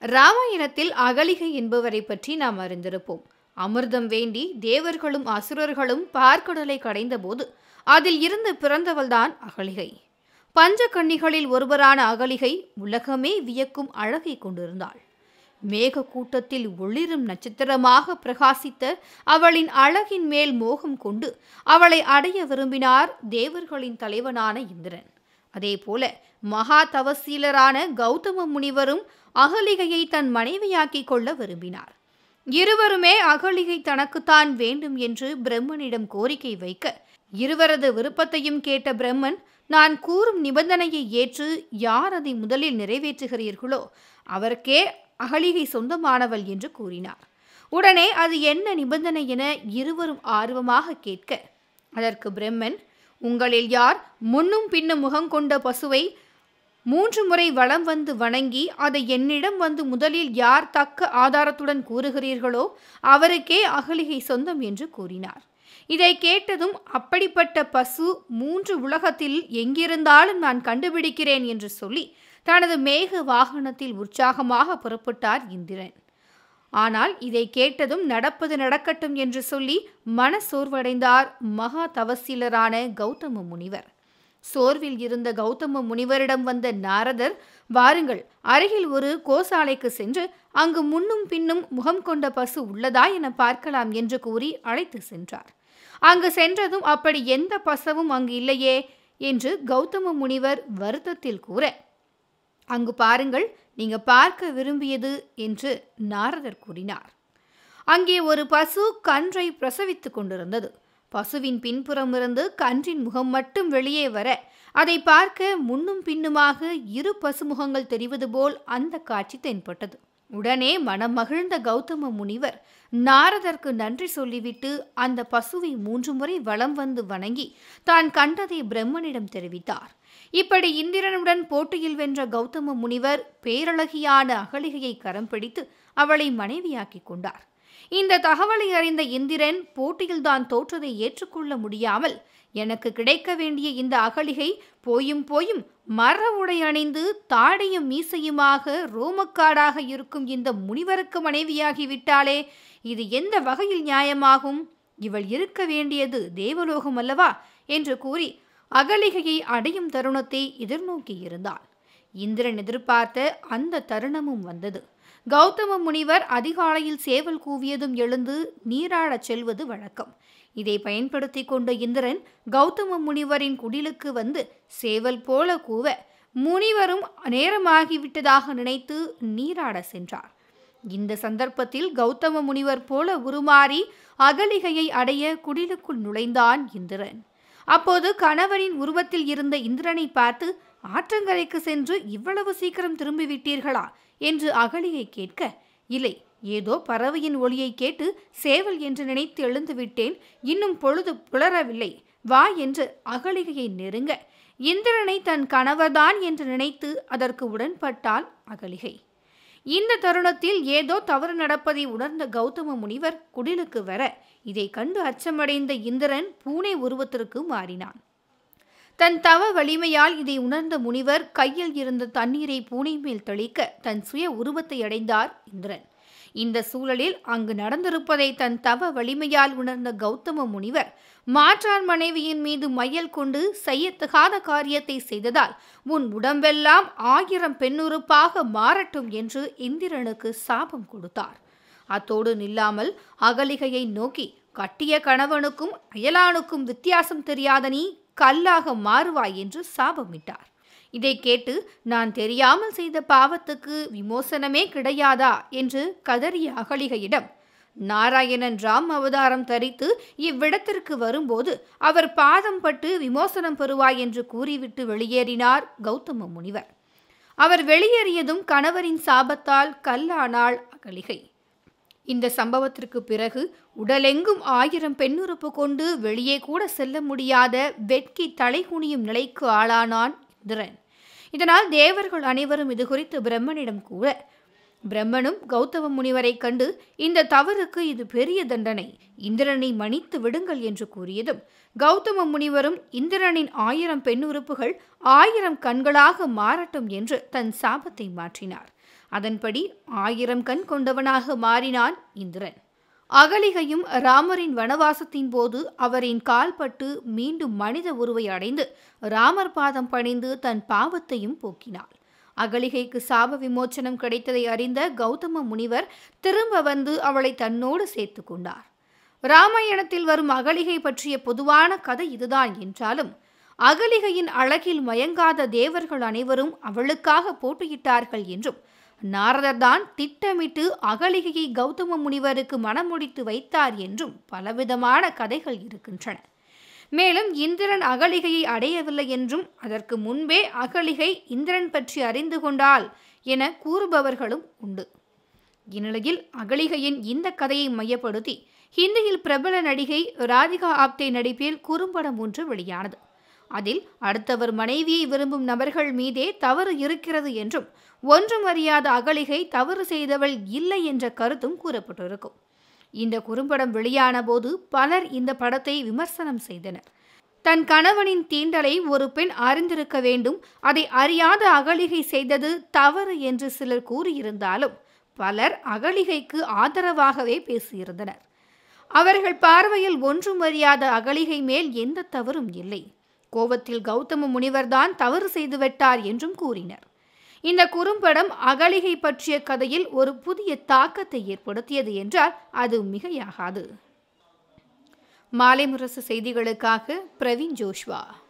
ராமாயணத்தில் அகலிகை என்பவரை பற்றி நாம் அறிந்திருப்போம் அமிர்தம் வேண்டி தேவர்களும் அசுரர்களும் பார்க்கடலை கடைந்தபோது அதில் இருந்து பிறந்தவள்தான் அகலிகை பஞ்சகன்னிகளில் ஒருவரான அகலிகை உலகமே வியக்கும் அழகை கொண்டிருந்தாள் மேக கூட்டத்தில் ஒளிரும் நட்சத்திரமாக பிரகாசித்த அவளின் அழகின் மேல் மோகம் கொண்டு அவளை அடைய விரும்பினார் தேவர்களின் தலைவனான இந்திரன் அதேபோல மகா தவசீலரான கௌதம முனிவரும் அகலிகையை தன் மனைவியாக்கிக் கொள்ள விரும்பினார் இருவருமே அகலிகை தனக்குத்தான் வேண்டும் என்று பிரம்மனிடம் கோரிக்கை வைக்க இருவரது விருப்பத்தையும் கேட்ட பிரம்மன் நான் கூறும் நிபந்தனையை ஏற்று யார் அதை முதலில் நிறைவேற்றுகிறீர்களோ அவருக்கே அகலிகை சொந்தமானவள் என்று கூறினார் உடனே அது என்ன நிபந்தனை என இருவரும் ஆர்வமாக கேட்க அதற்கு பிரம்மன் உங்களில் யார் முன்னும் பின்னும் முகம் கொண்ட பசுவை மூன்று முறை வலம் வந்து வணங்கி அதை என்னிடம் வந்து முதலில் யார் தக்க ஆதாரத்துடன் கூறுகிறீர்களோ அவருக்கே அகலிகை சொந்தம் என்று கூறினார் இதை கேட்டதும் அப்படிப்பட்ட பசு மூன்று உலகத்தில் எங்கிருந்தாலும் நான் கண்டுபிடிக்கிறேன் என்று சொல்லி தனது மேக வாகனத்தில் உற்சாகமாக புறப்பட்டார் இந்திரன் ஆனால் இதை கேட்டதும் நடப்பது நடக்கட்டும் என்று சொல்லி மன சோர்வடைந்தார் மகா தவசீலரான கௌதம முனிவர் சோர்வில் இருந்த கௌதம முனிவரிடம் வந்த நாரதர் வாருங்கள் அருகில் ஒரு கோசாலைக்கு சென்று அங்கு முன்னும் பின்னும் முகம் கொண்ட பசு உள்ளதா என பார்க்கலாம் என்று கூறி அழைத்து சென்றார் அங்கு சென்றதும் அப்படி எந்த பசவும் அங்கு இல்லையே என்று கௌதம முனிவர் வருத்தத்தில் கூற அங்கு பாருங்கள் நீங்க பார்க்க விரும்பியது என்று நாரதர் கூறினார் அங்கே ஒரு பசு கன்றை பிரசவித்துக் கொண்டிருந்தது பசுவின் பின்புறமிருந்து கன்றின் முகம் மட்டும் வெளியே வர அதை பார்க்க முன்னும் பின்னுமாக இரு பசுமுகங்கள் தெரிவது போல் அந்த காட்சி தென்பட்டது உடனே மனம் மகிழ்ந்த கௌதம முனிவர் நாரதற்கு நன்றி சொல்லிவிட்டு அந்த பசுவை மூன்று முறை வலம் வந்து வணங்கி தான் கண்டதை பிரம்மனிடம் தெரிவித்தார் இப்படி இந்திரனுடன் போட்டியில் வென்ற கௌதம முனிவர் பேரழகியான அகலிகையை கரம் பிடித்து அவளை மனைவியாக்கிக் கொண்டார் இந்த தகவலை அறிந்த இந்திரன் போட்டியில் தான் தோற்றதை ஏற்றுக்கொள்ள முடியாமல் எனக்கு கிடைக்க வேண்டிய இந்த அகலிகை போயும் போயும் மர உடை அணிந்து தாடையும் மீசையுமாக ரோமக்காடாக இருக்கும் இந்த முனிவருக்கு மனைவியாகி விட்டாளே இது எந்த வகையில் நியாயமாகும் இவள் இருக்க வேண்டியது தேவலோகம் அல்லவா என்று கூறி அகலிகையை அடையும் தருணத்தை எதிர்நோக்கி இருந்தாள் இந்திரன் எதிர்பார்த்த அந்த தருணமும் வந்தது கௌதம முனிவர் அதிகாலையில் சேவல் கூவியதும் எழுந்து நீராடச் செல்வது வழக்கம் இதை பயன்படுத்தி கொண்ட இந்திரன் கௌதம முனிவரின் குடிலுக்கு வந்து சேவல் போல கூவ முனிவரும் நேரமாகிவிட்டதாக நினைத்து நீராட சென்றார் இந்த சந்தர்ப்பத்தில் கௌதம முனிவர் போல உருமாறி அகலிகையை அடைய குடிலுக்குள் நுழைந்தான் இந்திரன் அப்போது கணவரின் உருவத்தில் இருந்த இந்திரனை பார்த்து ஆற்றங்கரைக்கு சென்று இவ்வளவு சீக்கிரம் திரும்பி விட்டீர்களா என்று அகலியை கேட்க இல்லை ஏதோ பறவையின் ஒளியை கேட்டு சேவல் என்று நினைத்து எழுந்து விட்டேன் இன்னும் பொழுது புலரவில்லை வா என்று அகலிகையை நெருங்க இந்திரனை தன் கணவர்தான் என்று நினைத்து அதற்கு உடன்பட்டாள் அகலிகை இந்த தருணத்தில் ஏதோ தவறு நடப்பதை உணர்ந்த கௌதம முனிவர் குடிலுக்கு வர இதை கண்டு அச்சமடைந்த இந்திரன் பூனை உருவத்திற்கு மாறினான் தன் தவ வலிமையால் இதை உணர்ந்த முனிவர் கையில் இருந்த தண்ணீரை பூனை மேல் தெளிக்க தன் சுய உருவத்தை அடைந்தார் இந்திரன் இந்த சூழலில் அங்கு நடந்திருப்பதை தன் தவ வலிமையால் உணர்ந்த கௌதம முனிவர் மாற்றான் மனைவியின் மீது மையல் கொண்டு செய்யத்தகாத காரியத்தை செய்ததால் உன் உடம்பெல்லாம் ஆயிரம் பெண்ணுறுப்பாக மாறட்டும் என்று இந்திரனுக்கு சாபம் கொடுத்தார் அத்தோடு நில்லாமல் அகலிகையை நோக்கி கட்டிய கணவனுக்கும் அயலானுக்கும் வித்தியாசம் தெரியாத நீ கல்லாக மாறுவாய் என்று சாபமிட்டார் இதை கேட்டு நான் தெரியாமல் செய்த பாவத்துக்கு விமோசனமே கிடையாதா என்று கதறிய அகலிகையிடம் நாராயணன் ராம் அவதாரம் தரித்து இவ்விடத்திற்கு வரும்போது அவர் பாதம் பட்டு விமோசனம் பெறுவாய் என்று கூறிவிட்டு வெளியேறினார் கௌதம முனிவர் அவர் வெளியேறியதும் கணவரின் சாபத்தால் கல்லானாள் அகலிகை இந்த சம்பவத்திற்கு பிறகு உடலெங்கும் ஆயிரம் பெண்ணுறுப்பு கொண்டு வெளியே கூட செல்ல முடியாத வெட்கி தலைகுனியும் நிலைக்கு ஆளானான் இந்திரன் இதனால் தேவர்கள் அனைவரும் இது குறித்து பிரம்மனிடம் கூற பிரம்மனும் கௌதம முனிவரை கண்டு இந்த தவறுக்கு இது பெரிய தண்டனை இந்திரனை மன்னித்து விடுங்கள் என்று கூறியதும் கௌதம முனிவரும் இந்திரனின் ஆயிரம் பெண்ணுறுப்புகள் ஆயிரம் கண்களாக மாறட்டும் என்று தன் சாபத்தை மாற்றினார் அதன்படி ஆயிரம் கண் கொண்டவனாக மாறினான் இந்திரன் அகலிகையும் ராமரின் வனவாசத்தின் போது அவரின் கால்பட்டு மீண்டும் மனித உருவை அடைந்து ராமர் பாதம் பணிந்து தன் பாவத்தையும் போக்கினாள் அகலிகைக்கு சாப விமோச்சனம் கிடைத்ததை அறிந்த கௌதம முனிவர் திரும்ப வந்து அவளை தன்னோடு சேர்த்து கொண்டார் ராமாயணத்தில் வரும் அகலிகை பற்றிய பொதுவான கதை இதுதான் என்றாலும் அகலிகையின் அழகில் மயங்காத தேவர்கள் அனைவரும் அவளுக்காக போட்டியிட்டார்கள் என்றும் நாரதர் தான் திட்டமிட்டு அகலிகையை கௌதம முனிவருக்கு மனமுடித்து வைத்தார் என்றும் பலவிதமான கதைகள் இருக்கின்றன மேலும் இந்திரன் அகலிகையை அடையவில்லை என்றும் அதற்கு முன்பே அகலிகை இந்திரன் பற்றி அறிந்து கொண்டாள் என கூறுபவர்களும் உண்டு இந்நிலையில் அகலிகையின் இந்த கதையை மையப்படுத்தி ஹிந்தியில் பிரபல நடிகை ராதிகா ஆப்தே நடிப்பில் குறும்படம் ஒன்று வெளியானது அதில் அடுத்தவர் மனைவியை விரும்பும் நபர்கள் மீதே தவறு இருக்கிறது என்றும் ஒன்றும் அறியாத அகலிகை தவறு செய்தவள் இல்லை என்ற கருத்தும் கூறப்பட்டிருக்கும் இந்த குறும்படம் வெளியான போது பலர் இந்த படத்தை விமர்சனம் செய்தனர் தன் கணவனின் தீண்டலை ஒரு பெண் அறிந்திருக்க வேண்டும் அதை அறியாத அகலிகை செய்தது தவறு என்று சிலர் கூறியிருந்தாலும் பலர் அகலிகைக்கு ஆதரவாகவே பேசியிருந்தனர் அவர்கள் பார்வையில் ஒன்றும் அறியாத அகலிகை மேல் எந்த தவறும் இல்லை கோபத்தில் கௌதம முனிவர்தான் தவறு செய்துவிட்டார் என்றும் கூறினர் இந்த குறும்படம் அகலிகை பற்றிய கதையில் ஒரு புதிய தாக்கத்தை ஏற்படுத்தியது என்றால் அது மிகையாகாது மாலை முரசு செய்திகளுக்காக பிரவீன் ஜோஷ்வா